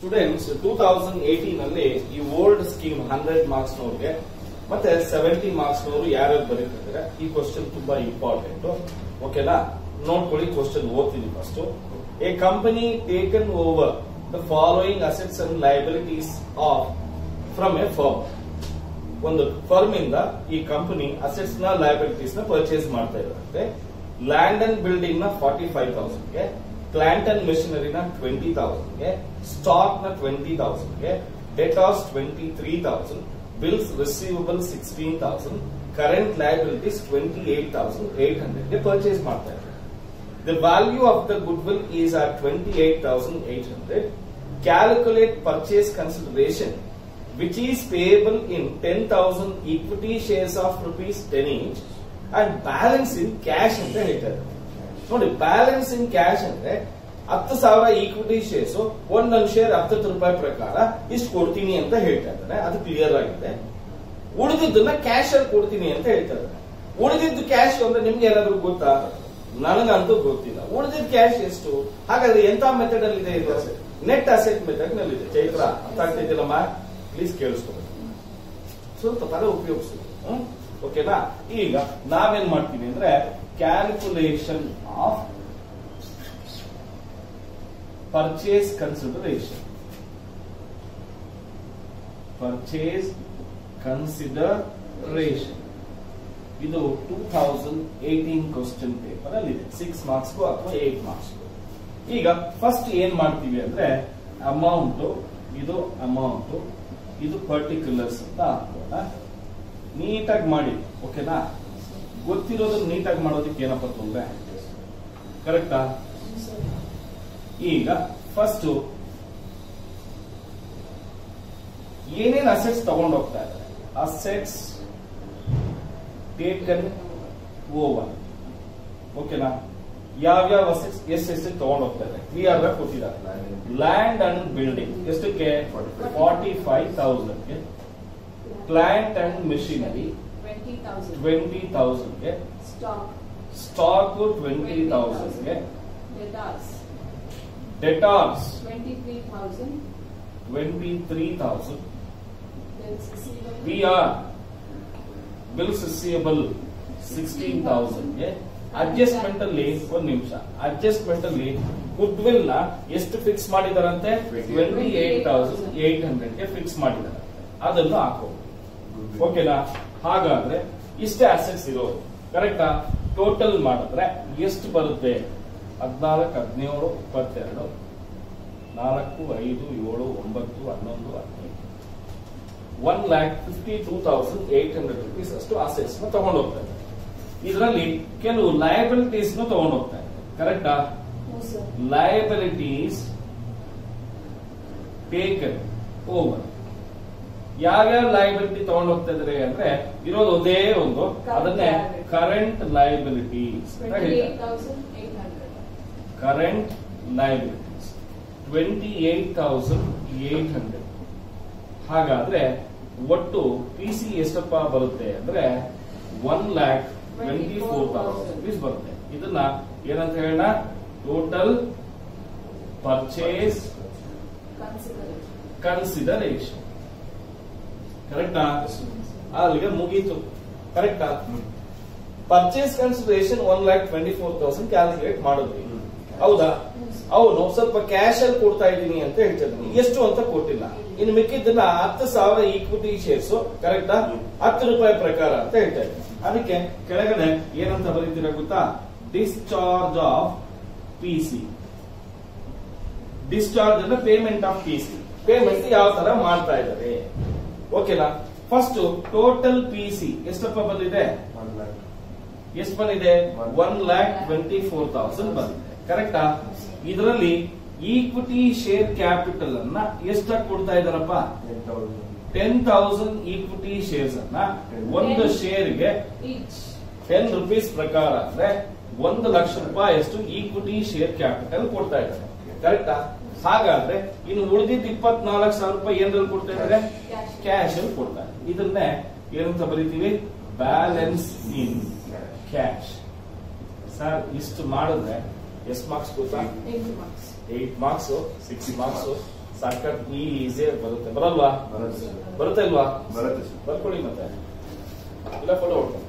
Students two thousand eighteen ಅಲ್ಲಿ ಈ old scheme hundred marks ನವ್ರಿಗೆ ಮತ್ತೆ ಸೆವೆಂಟಿ ಮಾರ್ಕ್ಸ್ ನವರು ಯಾರ್ಯಾರು ಬರೀತಿದ್ದಾರೆ ಈ ಕ್ವಶನ್ ತುಂಬಾ ಇಂಪಾರ್ಟೆಂಟ್ ಓಕೆನಾ ನೋಡ್ಕೊಳ್ಳಿ ಕ್ವಶನ್ ಓದ್ತೀನಿ first A company taken over the following assets and liabilities of from A firm ಒಂದು ಫರ್ಮ್ ಇಂದ ಈ ಕಂಪನಿ ಅಸೆಟ್ಸ್ ನ ಲಯಬಿಲಿಟೀಸ್ ನ ಪರ್ಚೇಸ್ ಮಾಡ್ತಾ ಇದ್ದಾರೆ ಲ್ಯಾಂಡ್ ಅಂಡ್ ಬಿಲ್ಡಿಂಗ್ ನ ಫಾರ್ಟಿ ಫೈವ್ ತೌಸಂಡ್ಗೆ ಪ್ಲಾಂಟ್ ಅಂಡ್ ಮೆಷಿನರಿನ ಟ್ವೆಂಟಿ ತೌಸಂಡ್ಗೆ ಸ್ಟಾಕ್ ನ ಟ್ವೆಂಟಿ ತೌಸಂಡ್ಗೆ debtors twenty three thousand bills receivable sixteen thousand current liabilities twenty eight thousand eight ಹಂಡ್ರೆಡ್ಗೆ ಪರ್ಚೇಸ್ ಮಾಡ್ತಾ ಇದ್ದಾರೆ The value of the goodwill is at 28,800. Calculate purchase consideration which is payable in 10,000 equity shares of rupees 10 each and balance in cash ಅಂತ ಹೇಳ್ತಾರೆ ನೋಡಿ balance in cash ಅಂದ್ರೆ ಹತ್ತು ಸಾವಿರ equity shares ಒಂದೊಂದು ಶೇರ್ ಹತ್ತತ್ತು ರೂಪಾಯಿ ಪ್ರಕಾರ ಇಷ್ಟು ಕೊಡ್ತೀನಿ ಅಂತ ಹೇಳ್ತಾ ಇದ್ದಾರೆ ಅದು ಕ್ಲಿಯರ್ ಆಗಿದೆ ಉಳಿದಿದ್ದನ್ನ ಕ್ಯಾಶ್ ಅಲ್ಲಿ ಕೊಡ್ತೀನಿ ಅಂತ ಹೇಳ್ತಾ ಇದ್ದಾರೆ ಉಳಿದಿದ್ದು ಕ್ಯಾಶ್ ಅಂದ್ರೆ ನಿಮ್ಗೆ ಏನಾದ್ರು ಗೊತ್ತಾ ನನಗಂತೂ ಗೊತ್ತಿಲ್ಲ ಉಳಿದಿದ್ದ ಕ್ಯಾಶ್ ಎಷ್ಟು ಹಾಗಾದ್ರೆ ಎಂತ ಮೆಥಡ್ ಅಲ್ಲಿ ಇದೆ ಇದು ನೆಟ್ ಅಸೆಟ್ ಮೆಥಡ್ ನಲ್ಲಿ ಇದೆ ಚೈತ್ರ ಅರ್ಥ ಆಗ್ತಿದ್ದಿಲ್ಲಮ್ಮ ಪ್ಲೀಸ್ ಕೇಳಿಸ್ಕೊಬೇಕು ಸ್ವಲ್ಪ ತಲೆ ಉಪಯೋಗಿಸಿ ಓಕೆನಾ ಈಗ ನಾವೇನ್ ಮಾಡ್ತೀವಿ ಅಂದ್ರೆ calculation of purchase consideration purchase consideration ಇದು two thousand eighteen question paper ಅಲ್ಲಿ ಇದೆ ಸಿಕ್ಸ್ ಮಾರ್ಕ್ಸ್ಗೂ ಅಥವಾ ಏಟ್ ಮಾರ್ಕ್ಸ್ಗೂ ಈಗ ಫಸ್ಟ್ ಏನ್ ಮಾಡ್ತೀವಿ ಅಂದ್ರೆ ಅಮೌಂಟ್ ಇದು ಅಮೌಂಟ್ ಇದು ಪರ್ಟಿಕ್ಯುಲರ್ಸ್ ಅಂತ ಹಾಕೋಣ ನೀಟಾಗಿ ಮಾಡಿ ಓಕೆನಾ ಗೊತ್ತಿರೋದನ್ನ ನೀಟಾಗಿ ಮಾಡೋದಕ್ಕೆ ಏನಪ್ಪ ತೊಂದ್ರೆ ಕರೆಕ್ಟಾ ಈಗ ಫಸ್ಟ್ ಏನೇನ್ ಅಸೆಟ್ಸ್ ತಗೊಂಡು ಹೋಗ್ತಾ ಇದ್ದಾರೆ ಅಸೆಟ್ಸ್ ಟೇಕನ್ ಓವರ್ ಓಕೆನಾ ಯಾವ್ಯಾವ ಅಸೆಟ್ಸ್ ಎಷ್ಟೆಷ್ಟು ತಗೊಂಡು ಹೋಗ್ತಾ ಇದ್ದಾರೆ ಕ್ಲಿಯರ್ ಆಗಿ ಕೊಟ್ಟಿದ್ದಾರೆ ಲ್ಯಾಂಡ್ ಅಂಡ್ ಬಿಲ್ಡಿಂಗ್ ಎಷ್ಟಕ್ಕೆ ಫಾರ್ಟಿ ಫೈವ್ ತೌಸಂಡ್ಗೆ ಪ್ಲಾಂಟ್ ಅಂಡ್ ಮೆಷಿನರಿ 20,000. ಟ್ವೆಂಟಿ ತೌಸಂಡ್ಗೆ Stock. ಸ್ಟಾಕ್ ಟ್ವೆಂಟಿ ತೌಸಂಡ್ಗೆ Debtors. Debtors 23,000. Twenty three thousand Bills receivable. B R bills receivable sixteen ತೌಸಂಡ್ಗೆ ಅಡ್ಜಸ್ಟ್ಮೆಂಟ್ ಅಲ್ಲಿ ಒಂದ್ ನಿಮಿಷ ಅಡ್ಜಸ್ಟ್ಮೆಂಟ್ ಅಲ್ಲಿ ಗುಡ್ ವಿಲ್ ನ ಎಷ್ಟು ಫಿಕ್ಸ್ ಮಾಡಿದಾರಂತೆ ಟ್ವೆಂಟಿ ಏಟ್ ತೌಸಂಡ್ ಏಟ್ ಹಂಡ್ರೆಡ್ಗೆ ಫಿಕ್ಸ್ ಮಾಡಿದಾರೆ ಅದನ್ನು ಹಾಕೋ ಓಕೆನಾ ಹಾಗಾದ್ರೆ ಇಷ್ಟೇ ಅಸೆಟ್ಸ್ ಇರೋದು ಕರೆಕ್ಟಾ ಟೋಟಲ್ ಮಾಡಿದ್ರೆ ಎಷ್ಟು ಬರುತ್ತೆ ಹದಿನಾಲ್ಕು ಹದಿನೇಳು ಇಪ್ಪತ್ತೆರಡು ನಾಲ್ಕು ಐದು ಏಳು ಒಂಬತ್ತು ಹನ್ನೊಂದು ಹದಿನೈದು one lakh fifty two thousand eight hundred rupees ಅಷ್ಟು ಅಸೆಟ್ಸ್ ನ ತಗೊಂಡು ಹೋಗ್ತಾರೆ ಇದರಲ್ಲಿ ಕೆಲವು ಲಯಬಿಲಿಟೀಸ್ ನ ತಗೊಂಡು ಹೋಗ್ತಾರೆ ಕರೆಕ್ಟಾ No, sir. Liabilities taken over ಯಾವ್ಯಾವ ಲಯಬಿಲಿಟಿ ತಗೊಂಡು ಹೋಗ್ತಾ ಇದಾರೆ ಅಂದ್ರೆ ಇರೋದು ಒಂದೇ ಒಂದು ಅದನ್ನೇ ಕರೆಂಟ್ ಲಯಬಿಲಿಟೀಸ್ ಅಂತ ಹೇಳ್ತಾರೆ 28,800. Current liabilities twenty eight thousand eight hundred ಹಾಗಾದ್ರೆ ಒಟ್ಟು ಪಿ ಸಿ ಎಷ್ಟಪ್ಪ ಬರುತ್ತೆ ಅಂದ್ರೆ one lakh twenty four thousand rupees ಬರುತ್ತೆ ಇದನ್ನ ಏನಂತ ಹೇಳೋಣ ಟೋಟಲ್ ಪರ್ಚೇಸ್ Consideration. ಕನ್ಸಿಡರೇಷನ್ ಕರೆಕ್ಟಾ ಅಲ್ಲಿಗೆ ಮುಗೀತು ಕರೆಕ್ಟಾ purchase consideration one lakh twenty four thousand calculate ಮಾಡಿದ್ವಿ ಹೌದಾ ಅವನು ಸ್ವಲ್ಪ ಕ್ಯಾಶ್ ಅಲ್ಲಿ ಕೊಡ್ತಾ ಇದ್ದೀನಿ ಅಂತ ಹೇಳ್ತಿದ್ದಾನೆ ಎಷ್ಟು ಅಂತ ಕೊಟ್ಟಿಲ್ಲ ಇನ್ನು ಮಿಕ್ಕಿದ್ದನ್ನ ಹತ್ತು ಸಾವಿರ ಈಕ್ವಿಟಿ ಶೇರ್ಸ್ ಕರೆಕ್ಟಾ ಹತ್ತು ರೂಪಾಯಿ ಪ್ರಕಾರ ಅಂತ ಹೇಳ್ತಾ ಇದ್ದೀನಿ ಅದಕ್ಕೆ ಕೆಳಗಡೆ ಏನಂತ ಬರೀತೀರಾ ಗೊತ್ತಾ discharge of P C discharge ಅಂದ್ರೆ payment of P C payment ಯಾವ ತರ ಮಾಡ್ತಾ ಇದ್ದಾರೆ ಓಕೆನಾ ಫಸ್ಟ್ ಟೋಟಲ್ ಪಿ ಸಿ ಎಷ್ಟಪ್ಪ ಬಂದಿದೆ ಎಷ್ಟು ಬಂದಿದೆ one lakh twenty four thousand ಬಂದಿದೆ ಕರೆಕ್ಟಾ ಇದರಲ್ಲಿ ಈಕ್ವಿಟಿ ಶೇರ್ ಕ್ಯಾಪಿಟಲ್ ಅನ್ನ ಎಷ್ಟಾಗಿ ಕೊಡ್ತಾ ಇದಾರಪ್ಪ ಟೆನ್ ತೌಸಂಡ್ ಈಕ್ವಿಟಿ ಶೇರ್ಸ್ ಅನ್ನ ಒಂದು ಶೇರ್ಗೆ Each. ಟೆನ್ ರುಪೀಸ್ ಪ್ರಕಾರ ಅಂದ್ರೆ ಒಂದು ಲಕ್ಷ ರೂಪಾಯಿ ಅಷ್ಟು ಈಕ್ವಿಟಿ ಶೇರ್ ಕ್ಯಾಪಿಟಲ್ ಕೊಡ್ತಾ ಇದ್ದಾರೆ ಕರೆಕ್ಟಾ ಹಾಗಾದ್ರೆ ಇನ್ನು ಉಳಿದಿದ್ದ ಇಪ್ಪತ್ನಾಲ್ಕು ಸಾವಿರ ರೂಪಾಯಿ ಏನ್ರಲ್ಲಿ ಕೊಡ್ತಾ ಇದ್ದಾರೆ Cash. ಕ್ಯಾಶ್ ಅಲ್ಲಿ ಕೊಡ್ತಾರೆ ಇದನ್ನೇ ಏನಂತ ಬರೀತೀವಿ ಬ್ಯಾಲೆನ್ಸ್ ಇನ್ ಕ್ಯಾಶ್ ಸರ್ ಇಷ್ಟು ಮಾಡಿದ್ರೆ ಎಷ್ಟು ಮಾರ್ಕ್ಸ್ ಗೊತ್ತಾ Eight marks. Eight marks six marks ಸಖತ್ ಈಸಿಯಾಗಿ ಬರುತ್ತೆ ಬರಲ್ವಾ ಬರುತ್ತೆ ಸರ್ ಬರುತ್ತೆ ಇಲ್ವಾ ಬರುತ್ತೆ ಸರ್ ಬರ್ಕೊಳ್ಳಿ ಮತ್ತೆ ಇಲ್ಲ ಫೋಟೋ ಹೊಡ್ಕೊ